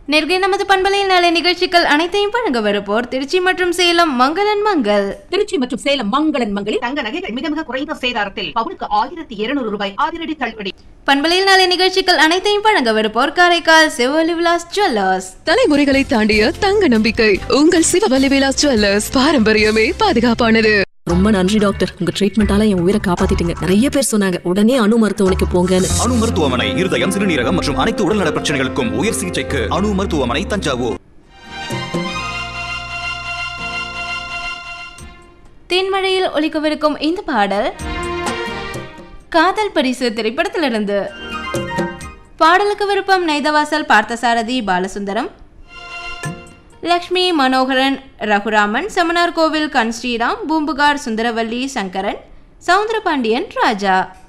நெருகை நமது பண்பலையில் நாளை நிகழ்ச்சிகள் அனைத்தையும் வழங்க வருப்போர் திருச்சி மற்றும் சேலம் மங்களன் மங்கள் திருச்சி மற்றும் சேலம் மங்களன் மங்களில் தங்க நகைகள் மிக மிக குறைந்த சேதாரத்தில் பவுனுக்கு ஆயிரத்தி இருநூறு ரூபாய் அதிரடி தள்ளுபடி பண்பலையில் நாளை நிகழ்ச்சிகள் அனைத்தையும் வழங்க வருப்போர் காரைக்கால் சிவலி விலாஸ் ஜுவல்லர்ஸ் தலைமுறைகளை தாண்டிய தங்க நம்பிக்கை உங்கள் சிவவல்லி விலாஸ் ஜுவல்லர்ஸ் பாரம்பரியமே பாதுகாப்பானது ரொம்ப நன்றி டாக்டர் உங்க ட்ரீட்மெண்டால என் உயிரை காப்பாத்திட்டீங்க நிறைய பேர் சொன்னாங்க உடனே அணு மருத்துவமனைக்கு போங்கன்னு அணு மருத்துவமனை இருதயம் சிறுநீரகம் மற்றும் அனைத்து உடல்நல பிரச்சனைகளுக்கும் உயர் சிகிச்சைக்கு அணு மருத்துவமனை தஞ்சாவூர் தென்மழையில் ஒலிக்கவிருக்கும் இந்த பாடல் காதல் பரிசு திரைப்படத்திலிருந்து பாடலுக்கு விருப்பம் நைதவாசல் பார்த்தசாரதி பாலசுந்தரம் லக்ஷ்மி மனோகரன் ரகுராமன் செமனார் கோவில் கண் ஸ்ரீராம் பூம்புகார் சுந்தரவல்லி சங்கரன் சவுந்தரபாண்டியன் ராஜா